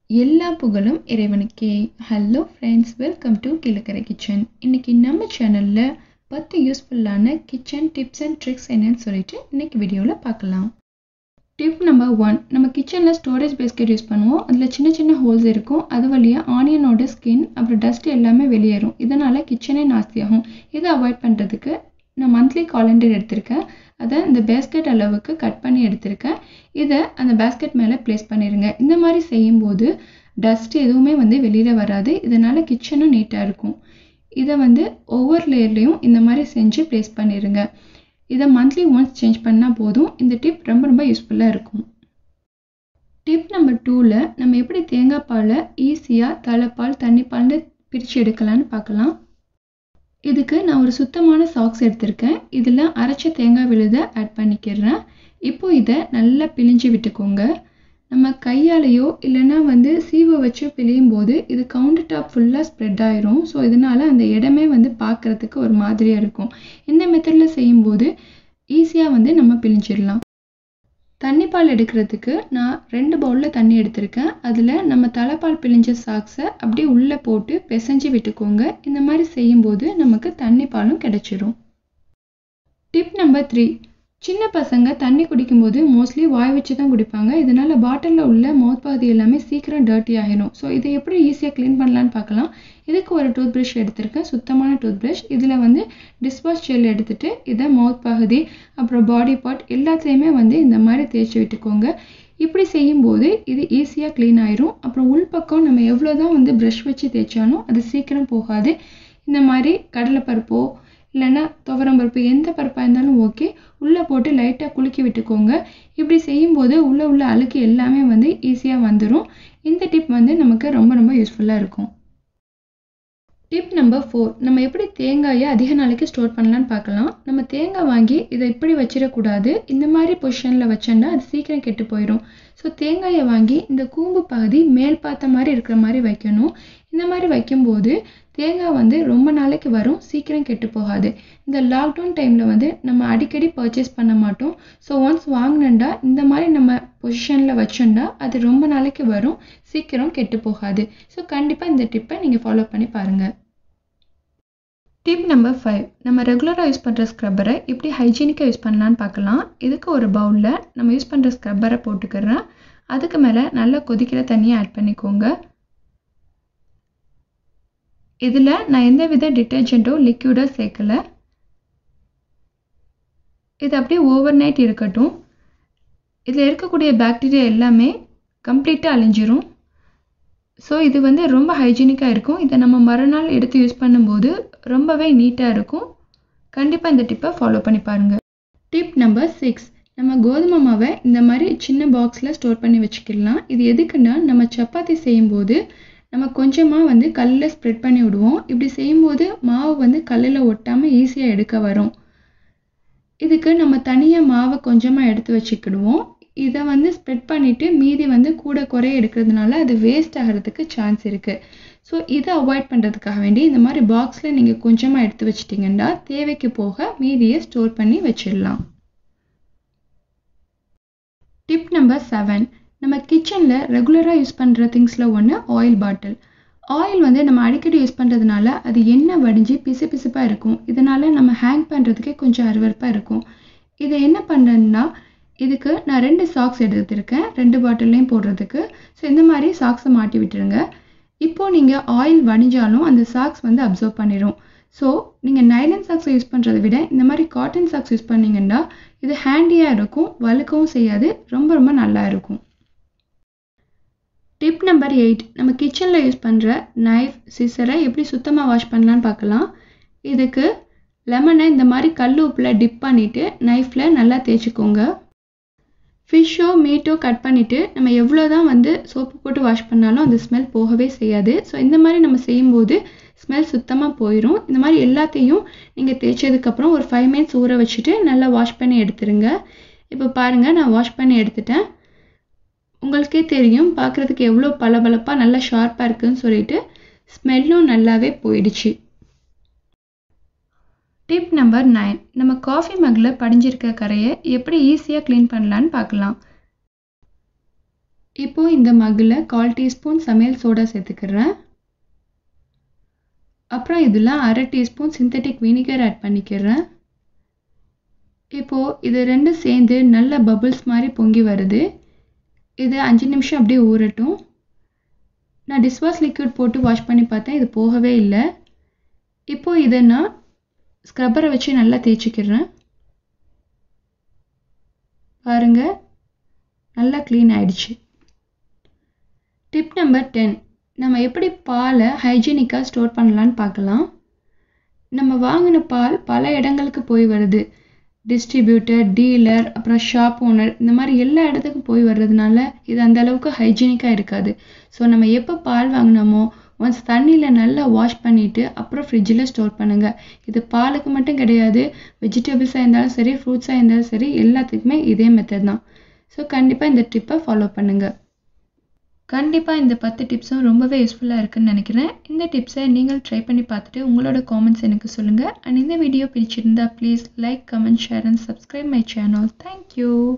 எல்லா புகழும் இறைவனுக்கே hello friends welcome to Kilakarai kitchen இன்றைக்கி நம்ம சேனலில் பத்து யூஸ்ஃபுல்லான கிச்சன் டிப்ஸ் அண்ட் ட்ரிக்ஸ் என்னன்னு சொல்லிட்டு இன்றைக்கி வீடியோவில் பார்க்கலாம் டிப் நம்பர் ஒன் நம்ம கிச்சனில் ஸ்டோரேஜ் பேஸ்கெட் யூஸ் பண்ணுவோம் அதில் சின்ன சின்ன ஹோல்ஸ் இருக்கும் அது வழியாக ஆனியனோட ஸ்கின் அப்புறம் டஸ்ட் எல்லாமே வெளியேறும் இதனால் கிச்சனே நாஸ்தியாகும் இதை அவாய்ட் பண்ணுறதுக்கு நான் மந்த்லி காலண்டர் எடுத்திருக்கேன் அதை இந்த பேஸ்கெட் அளவுக்கு கட் பண்ணி எடுத்திருக்கேன் இதை அந்த பேஸ்கெட் மேலே ப்ளேஸ் பண்ணிடுங்க இந்த மாதிரி செய்யும்போது டஸ்ட் எதுவுமே வந்து வெளியில் வராது இதனால் கிச்சனும் நீட்டாக இருக்கும் இதை வந்து ஒவ்வொரு லேயர்லேயும் இந்த மாதிரி செஞ்சு ப்ளேஸ் பண்ணிடுங்க இதை மந்த்லி ஒன்ஸ் சேஞ்ச் பண்ணால் போதும் இந்த டிப் ரொம்ப ரொம்ப யூஸ்ஃபுல்லாக இருக்கும் டிப் நம்பர் டூவில் நம்ம எப்படி தேங்காய் பாலை ஈஸியாக தலைப்பால் தண்ணிப்பால்னு பிரித்து எடுக்கலான்னு பார்க்கலாம் இதுக்கு நான் ஒரு சுத்தமான சாக்ஸ் எடுத்திருக்கேன் இதில் அரைச்ச தேங்காய் விழுதை ஆட் பண்ணிக்கிறேன் இப்போ இதை நல்லா பிழிஞ்சு விட்டுக்கோங்க நம்ம கையாலேயோ இல்லைன்னா வந்து சீவை வச்சு பிழியும் போது இது கவுண்டர் டாப் ஃபுல்லாக ஸ்ப்ரெட் ஆயிரும் ஸோ இதனால் அந்த இடமே வந்து பார்க்குறதுக்கு ஒரு மாதிரியாக இருக்கும் இந்த மெத்தடில் செய்யும்போது ஈஸியாக வந்து நம்ம பிழிஞ்சிடலாம் தண்ணிப்பால் எடுக்கிறதுக்கு நான் ரெண்டு பவுலில் தண்ணி எடுத்திருக்கேன் அதில் நம்ம தலைப்பால் பிழிஞ்ச சாக்ஸை அப்படியே உள்ளே போட்டு பிசைஞ்சு விட்டுக்கோங்க இந்த மாதிரி செய்யும்போது நமக்கு தண்ணிப்பாலும் கிடைச்சிரும் டிப் நம்பர் த்ரீ சின்ன பசங்க தண்ணி குடிக்கும்போது மோஸ்ட்லி வாய் வச்சு தான் குடிப்பாங்க இதனால் பாட்டிலில் உள்ள மவுத் பகுதி எல்லாமே சீக்கிரம் டர்ட்டி ஆகிடும் ஸோ இதை எப்படி ஈஸியாக க்ளீன் பண்ணலான்னு பார்க்கலாம் இதுக்கு ஒரு டூத் ப்ரஷ் எடுத்திருக்கேன் சுத்தமான டூத் ப்ரஷ் இதில் வந்து டிஸ்வாஷ் ஜெல் எடுத்துகிட்டு இதை மவுத் பகுதி அப்புறம் பாடி பார்ட் எல்லாத்துலேயுமே வந்து இந்த மாதிரி தேய்ச்சி விட்டுக்கோங்க இப்படி செய்யும்போது இது ஈஸியாக க்ளீன் ஆயிரும் அப்புறம் உள்பக்கம் நம்ம எவ்வளோ தான் வந்து ப்ரஷ் வச்சு தேய்ச்சாலும் அது சீக்கிரம் போகாது இந்த மாதிரி கடலைப்பருப்போ இல்லைன்னா துவரம் பருப்பு எந்த பருப்பாக இருந்தாலும் ஓகே உள்ளே போட்டு லைட்டாக குலுக்கி விட்டுக்கோங்க இப்படி செய்யும்போது உள்ளே உள்ள அழுக்கு எல்லாமே வந்து ஈஸியாக வந்துடும் இந்த டிப் வந்து நமக்கு ரொம்ப ரொம்ப யூஸ்ஃபுல்லாக இருக்கும் டிப் நம்பர் ஃபோர் நம்ம எப்படி தேங்காயை அதிக நாளைக்கு ஸ்டோர் பண்ணலான்னு பார்க்கலாம் நம்ம தேங்காய் வாங்கி இதை இப்படி வச்சிடக்கூடாது இந்த மாதிரி பொசிஷனில் வச்சோன்னா அது சீக்கிரம் கெட்டு போயிடும் ஸோ தேங்காயை வாங்கி இந்த கூம்பு பகுதி மேல் பார்த்த மாதிரி இருக்கிற மாதிரி வைக்கணும் இந்த மாதிரி வைக்கும்போது தேங்காய் வந்து ரொம்ப நாளைக்கு வரும் சீக்கிரம் கெட்டு போகாது இந்த லாக்டவுன் டைமில் வந்து நம்ம அடிக்கடி பர்ச்சேஸ் பண்ண மாட்டோம் ஸோ ஒன்ஸ் வாங்கினண்டா இந்த மாதிரி நம்ம பொசிஷனில் வச்சோண்டா அது ரொம்ப நாளைக்கு வரும் சீக்கிரம் கெட்டு போகாது ஸோ கண்டிப்பாக இந்த டிப்பை நீங்கள் ஃபாலோ பண்ணி பாருங்கள் டிப் நம்பர் ஃபைவ் நம்ம ரெகுலராக யூஸ் பண்ணுற ஸ்க்ரப்பரை எப்படி ஹைஜீனிக்காக யூஸ் பண்ணலான்னு பார்க்கலாம் இதுக்கு ஒரு பவுலில் நம்ம யூஸ் பண்ணுற ஸ்க்ரப்பரை போட்டுக்கிறேன் அதுக்கு மேலே நல்லா கொதிக்கிற தண்ணியை ஆட் பண்ணிக்கோங்க இதில் நான் எந்த வித டிட்டர்ஜெண்ட்டோ லிக்யூடோ சேர்க்கலை இது அப்படியே ஓவர் நைட் இருக்கட்டும் இதில் இருக்கக்கூடிய பாக்டீரியா எல்லாமே கம்ப்ளீட்டாக அழிஞ்சிரும் ஸோ இது வந்து ரொம்ப ஹைஜீனிக்காக இருக்கும் இதை நம்ம மறுநாள் எடுத்து யூஸ் பண்ணும்போது ரொம்பவே நீட்டாக இருக்கும் கண்டிப்பாக இந்த டிப்பை ஃபாலோ பண்ணி பாருங்கள் டிப் நம்பர் சிக்ஸ் நம்ம கோதுமை மாவை இந்த மாதிரி சின்ன பாக்ஸில் ஸ்டோர் பண்ணி வச்சுக்கலாம் இது எதுக்குன்னா நம்ம சப்பாத்தி செய்யும்போது நம்ம கொஞ்சமாக வந்து கல்லில் ஸ்ப்ரெட் பண்ணி விடுவோம் இப்படி செய்யும்போது மாவு வந்து கல்லில் ஒட்டாமல் ஈஸியாக எடுக்க வரும் இதுக்கு நம்ம தனியாக மாவை கொஞ்சமாக எடுத்து வச்சுக்கிடுவோம் இதை வந்து ஸ்ப்ரெட் பண்ணிவிட்டு மீதி வந்து கூட குறைய எடுக்கிறதுனால அது வேஸ்ட் ஆகிறதுக்கு சான்ஸ் இருக்குது ஸோ இதை அவாய்ட் பண்ணுறதுக்காக வேண்டி இந்த மாதிரி பாக்ஸில் நீங்கள் கொஞ்சமாக எடுத்து வச்சிட்டிங்கன்னா தேவைக்கு போக மீதியை ஸ்டோர் பண்ணி வச்சிடலாம் டிப் நம்பர் செவன் நம்ம கிச்சனில் ரெகுலராக யூஸ் பண்ணுற திங்ஸில் ஒன்று ஆயில் பாட்டில் ஆயில் வந்து நம்ம அடிக்கடி யூஸ் பண்ணுறதுனால அது எண்ணெய் வடிஞ்சு பிசு பிசுப்பாக இருக்கும் இதனால் நம்ம ஹேங் பண்ணுறதுக்கே கொஞ்சம் அருவறுப்பாக இருக்கும் இதை என்ன பண்ணுறேன்னா இதுக்கு நான் ரெண்டு சாக்ஸ் எடுத்துருக்கேன் ரெண்டு பாட்டில்லையும் போடுறதுக்கு ஸோ இந்த மாதிரி சாக்ஸை மாட்டி விட்டுருங்க இப்போது நீங்கள் ஆயில் வடிஞ்சாலும் அந்த சாக்ஸ் வந்து அப்சர்வ் பண்ணிடும் ஸோ நீங்கள் நைலன் சாக்ஸை யூஸ் பண்ணுறதை விட இந்த மாதிரி காட்டன் சாக்ஸ் யூஸ் பண்ணிங்கன்னா இது ஹேண்டியாக இருக்கும் வழுக்கவும் செய்யாது ரொம்ப ரொம்ப நல்லா இருக்கும் டிப் நம்பர் எயிட் நம்ம கிச்சனில் யூஸ் பண்ணுற நைஃப் சிசரை எப்படி சுத்தமாக வாஷ் பண்ணலான்னு பார்க்கலாம் இதுக்கு லெமனை இந்த மாதிரி கல் உப்பில் டிப் பண்ணிவிட்டு நைஃப்பில் நல்லா தேய்ச்சிக்கோங்க ஃபிஷ்ஷோ மீட்டோ கட் பண்ணிவிட்டு நம்ம எவ்வளோ தான் வந்து சோப்பு போட்டு வாஷ் பண்ணாலும் அந்த ஸ்மெல் போகவே செய்யாது ஸோ இந்த மாதிரி நம்ம செய்யும்போது ஸ்மெல் சுத்தமாக போயிடும் இந்த மாதிரி எல்லாத்தையும் நீங்கள் தேய்ச்சதுக்கப்புறம் ஒரு ஃபைவ் மினிட்ஸ் ஊற வச்சுட்டு நல்லா வாஷ் பண்ணி எடுத்துருங்க இப்போ பாருங்கள் நான் வாஷ் பண்ணி எடுத்துட்டேன் உங்களுக்கே தெரியும் பார்க்குறதுக்கு எவ்வளோ பளபளப்பாக நல்லா ஷார்ப்பாக இருக்குதுன்னு சொல்லிட்டு ஸ்மெல்லும் நல்லாவே போயிடுச்சு டிப் நம்பர் நைன் நம்ம காஃபி மக்கில் படிஞ்சிருக்க கரையை எப்படி ஈஸியாக க்ளீன் பண்ணலான்னு பார்க்கலாம் இப்போது இந்த மகில் கால் டீஸ்பூன் சமையல் சோடா சேர்த்துக்கிறேன் அப்புறம் இதில் அரை டீஸ்பூன் சிந்தட்டிக் வினிகர் ஆட் பண்ணிக்கிறேன் இப்போது இது ரெண்டும் சேர்ந்து நல்ல பபுள்ஸ் மாதிரி பொங்கி வருது இது அஞ்சு நிமிஷம் அப்படியே ஊறட்டும் நான் டிஷ்வாஷ் லிக்விட் போட்டு வாஷ் பண்ணி பார்த்தேன் இது போகவே இல்லை இப்போது இதை நான் ஸ்க்ரப்பரை வச்சு நல்லா தேய்ச்சிக்கிறேன் பாருங்கள் நல்லா க்ளீன் ஆயிடுச்சு டிப் நம்பர் டென் நம்ம எப்படி பாலை ஹைஜீனிக்காக ஸ்டோர் பண்ணலான்னு பார்க்கலாம் நம்ம வாங்கின பால் பல இடங்களுக்கு போய் வருது டிஸ்ட்ரிபியூட்டர் டீலர் அப்புறம் ஷாப் ஓனர் இந்த மாதிரி எல்லா இடத்துக்கும் போய் வர்றதுனால இது அந்த அளவுக்கு ஹைஜீனிக்காக இருக்காது ஸோ நம்ம எப்போ பால் வாங்கினோமோ ஒன்ஸ் தண்ணியில் நல்லா வாஷ் பண்ணிவிட்டு அப்புறம் ஃப்ரிட்ஜில் ஸ்டோர் பண்ணுங்கள் இது பாலுக்கு மட்டும் கிடையாது வெஜிடபிள்ஸாக இருந்தாலும் சரி ஃப்ரூட்ஸாக இருந்தாலும் சரி எல்லாத்துக்குமே இதே மெத்தட் தான் ஸோ கண்டிப்பாக இந்த ட்ரிப்பை ஃபாலோ பண்ணுங்கள் கண்டிப்பாக இந்த பத்து டிப்ஸும் ரொம்பவே யூஸ்ஃபுல்லாக இருக்குன்னு நினைக்கிறேன் இந்த டிப்ஸை நீங்கள் ட்ரை பண்ணி பார்த்துட்டு உங்களோட காமெண்ட்ஸ் எனக்கு சொல்லுங்கள் அண்ட் இந்த வீடியோ பிடிச்சிருந்தா please like comment share and subscribe my channel thank you